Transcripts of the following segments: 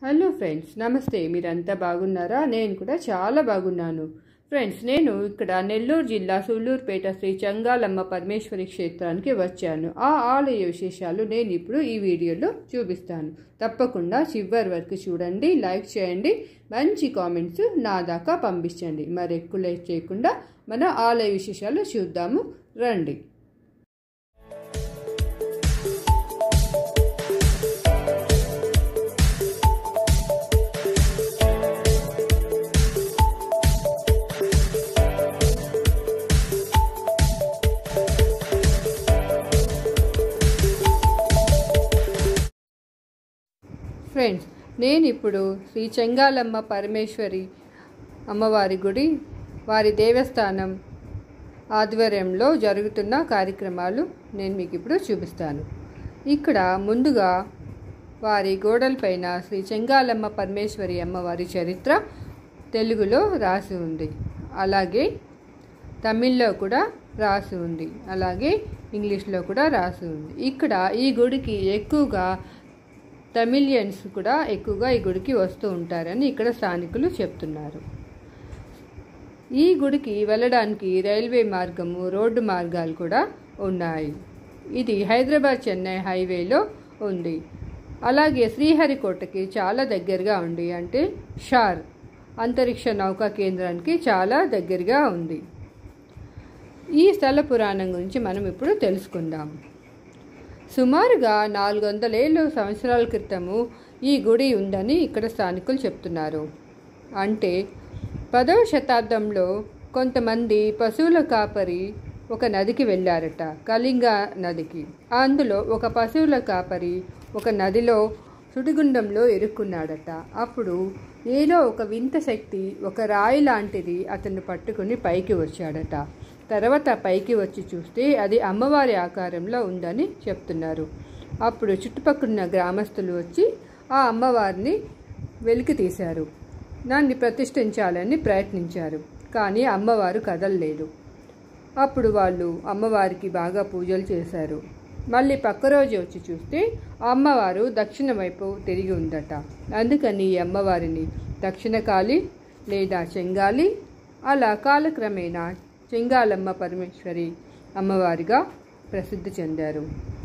hello friends నమస్తే మీరంతా బాగున్నారా నేను కూడా చాలా బాగున్నాను ఫ్రెండ్స్ నేను ఇక్కడ నెల్లూరు జిల్లా సూళ్ళూరుపేట శ్రీ చంగాలమ్మ పరమేశ్వరి క్షేత్రానికి వచ్చాను ఆ ఆలయ విశేషాలు నేను ఇప్పుడు ఈ వీడియోలో చూపిస్తాను తప్పకుండా చివరి వరకు చూడండి లైక్ చేయండి మంచి కామెంట్స్ నా దాకా పంపించండి మరి ఎక్కువ లైక్ చేయకుండా మన ఆలయ విశేషాలు చూద్దాము రండి ఫ్రెండ్స్ నేను ఇప్పుడు శ్రీ చెంగాలమ్మ పరమేశ్వరి అమ్మవారి గుడి వారి దేవస్థానం ఆధ్వర్యంలో జరుగుతున్న కార్యక్రమాలు నేను మీకు ఇప్పుడు చూపిస్తాను ఇక్కడ ముందుగా వారి గోడలపైన శ్రీ చెంగాలమ్మ పరమేశ్వరి అమ్మవారి చరిత్ర తెలుగులో రాసి ఉంది అలాగే తమిళ్లో కూడా రాసి ఉంది అలాగే ఇంగ్లీష్లో కూడా రాసి ఉంది ఇక్కడ ఈ గుడికి ఎక్కువగా తమిళియన్స్ కూడా ఎక్కువగా ఈ గుడికి వస్తూ ఉంటారని ఇక్కడ స్థానికులు చెప్తున్నారు ఈ గుడికి వెళ్ళడానికి రైల్వే మార్గము రోడ్డు మార్గాలు కూడా ఉన్నాయి ఇది హైదరాబాద్ చెన్నై హైవేలో ఉంది అలాగే శ్రీహరికోటకి చాలా దగ్గరగా ఉంది అంటే షార్ అంతరిక్ష నౌకా కేంద్రానికి చాలా దగ్గరగా ఉంది ఈ స్థల పురాణం గురించి మనం ఇప్పుడు తెలుసుకుందాం సుమారుగా నాలుగు వందలేళ్ళు సంవత్సరాల క్రితము ఈ గుడి ఉందని ఇక్కడ స్థానికులు చెప్తున్నారు అంటే పదవ శతాబ్దంలో కొంతమంది పశువుల కాపరి ఒక నదికి వెళ్ళారట కళింగ నదికి అందులో ఒక పశువుల కాపరి ఒక నదిలో సుడిగుండంలో ఇరుక్కున్నాడట అప్పుడు ఏదో ఒక వింత శక్తి ఒక రాయి లాంటిది అతన్ని పట్టుకుని పైకి వచ్చాడట తర్వాత పైకి వచ్చి చూస్తే అది అమ్మవారి ఆకారంలో ఉందని చెప్తున్నారు అప్పుడు చుట్టుపక్కల గ్రామస్తులు వచ్చి ఆ అమ్మవారిని వెలికి తీశారు దాన్ని ప్రతిష్ఠించాలని ప్రయత్నించారు కానీ అమ్మవారు కదలలేదు అప్పుడు వాళ్ళు అమ్మవారికి బాగా పూజలు చేశారు మళ్ళీ పక్క రోజు వచ్చి చూస్తే అమ్మవారు దక్షిణ వైపు తిరిగి ఉందట అందుకని ఈ అమ్మవారిని దక్షిణ కాళి లేదా చెంగాలి అలా కాలక్రమేణా చెంగాలమ్మ పరమేశ్వరి అమ్మవారిగా ప్రసిద్ధి చెందారు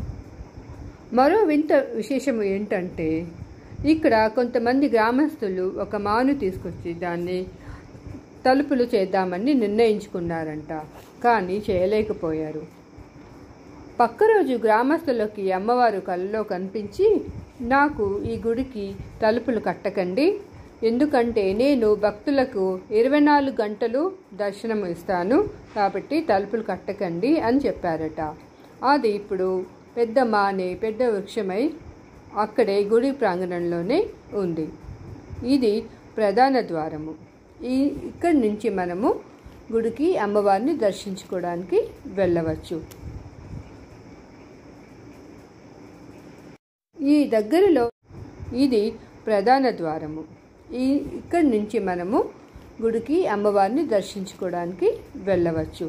మరో వింత విశేషం ఏంటంటే ఇక్కడ కొంతమంది గ్రామస్తులు ఒక మాను తీసుకొచ్చి దాన్ని తలుపులు చేద్దామని నిర్ణయించుకున్నారంట కానీ చేయలేకపోయారు పక్క రోజు గ్రామస్తులకి అమ్మవారు కళ్ళలో కనిపించి నాకు ఈ గుడికి తలుపులు కట్టకండి ఎందుకంటే నేను భక్తులకు ఇరవై నాలుగు గంటలు దర్శనం ఇస్తాను కాబట్టి తలుపులు కట్టకండి అని చెప్పారట అది ఇప్పుడు పెద్ద మానే పెద్ద వృక్షమై అక్కడే గుడి ప్రాంగణంలోనే ఉంది ఇది ప్రధాన ద్వారము ఈ ఇక్కడి నుంచి మనము గుడికి అమ్మవారిని దర్శించుకోవడానికి వెళ్ళవచ్చు ఈ దగ్గరలో ఇది ప్రధాన ద్వారము ఈ ఇక్కడి నుంచి మనము గుడికి అమ్మవారిని దర్శించుకోవడానికి వెళ్ళవచ్చు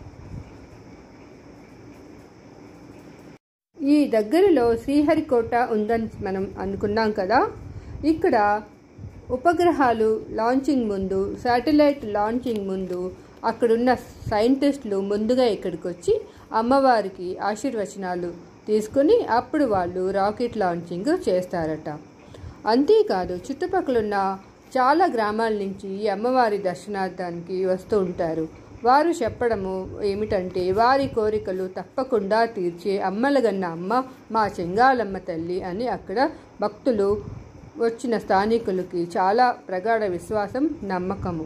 ఈ దగ్గరలో శ్రీహరికోట ఉందని మనం అనుకున్నాం కదా ఇక్కడ ఉపగ్రహాలు లాంచింగ్ ముందు శాటిలైట్ లాంచింగ్ ముందు అక్కడున్న సైంటిస్టులు ముందుగా ఇక్కడికి వచ్చి అమ్మవారికి ఆశీర్వచనాలు తీసుకుని అప్పుడు వాళ్ళు రాకెట్ లాంచింగ్ చేస్తారట అంతేకాదు చుట్టుపక్కలున్న చాలా గ్రామాల నుంచి ఈ అమ్మవారి దర్శనార్థానికి వస్తూ ఉంటారు వారు చెప్పడము ఏమిటంటే వారి కోరికలు తప్పకుండా తీర్చే అమ్మలగన్న అమ్మ మా చెంగాలమ్మ తల్లి అని అక్కడ భక్తులు వచ్చిన స్థానికులకి చాలా ప్రగాఢ విశ్వాసం నమ్మకము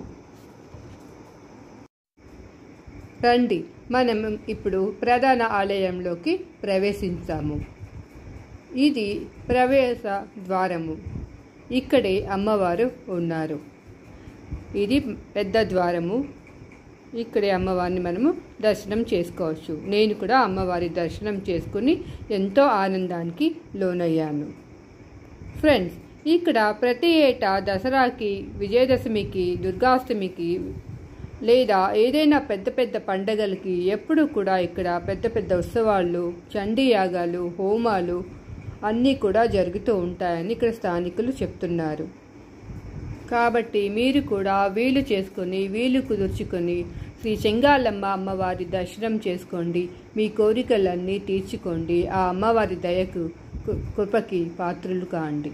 రండి మనం ఇప్పుడు ప్రధాన ఆలయంలోకి ప్రవేశించాము ఇది ప్రవేశ ద్వారము ఇక్కడే అమ్మవారు ఉన్నారు ఇది పెద్ద ద్వారము ఇక్కడే అమ్మవారిని మనము దర్శనం చేసుకోవచ్చు నేను కూడా అమ్మవారి దర్శనం చేసుకుని ఎంతో ఆనందానికి లోనయ్యాను ఫ్రెండ్స్ ఇక్కడ ప్రతి ఏటా దసరాకి విజయదశమికి దుర్గాష్టమికి లేదా ఏదైనా పెద్ద పెద్ద పండగలకి ఎప్పుడు కూడా ఇక్కడ పెద్ద పెద్ద ఉత్సవాలు చండీ యాగాలు హోమాలు అన్నీ కూడా జరుగుతూ ఉంటాయని ఇక్కడ స్థానికులు చెప్తున్నారు కాబట్టి మీరు కూడా వీలు చేసుకొని వీలు కుదుర్చుకొని శ్రీ చెంగాలమ్మ అమ్మవారి దర్శనం చేసుకోండి మీ కోరికలన్నీ తీర్చుకోండి ఆ అమ్మవారి దయకు కు- కృపకి పాత్రులు కాండి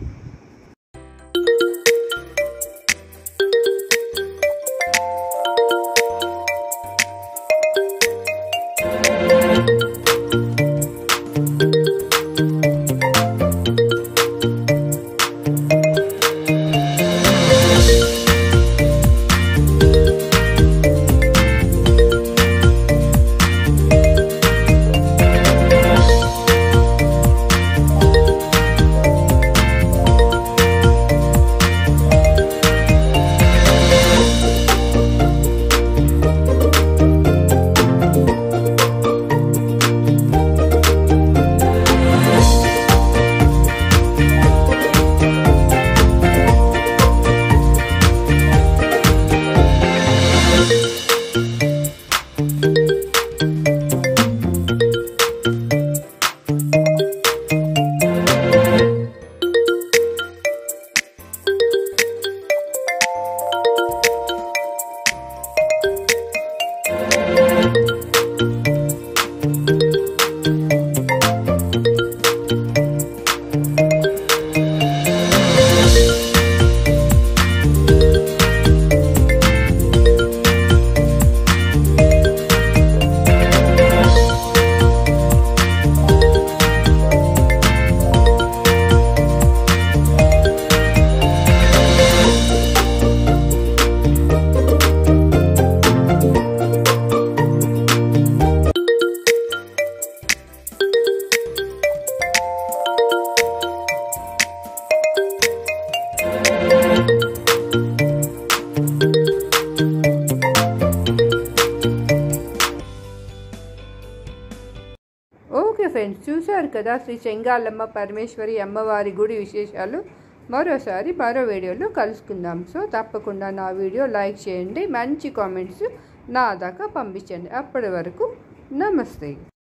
ఓకే ఫ్రెండ్స్ చూశారు కదా శ్రీ చెంగాలమ్మ పరమేశ్వరి అమ్మవారి గుడి విశేషాలు మరోసారి మరో వీడియోలో కలుసుకుందాం సో తప్పకుండా నా వీడియో లైక్ చేయండి మంచి కామెంట్స్ నా దాకా పంపించండి అప్పటి వరకు నమస్తే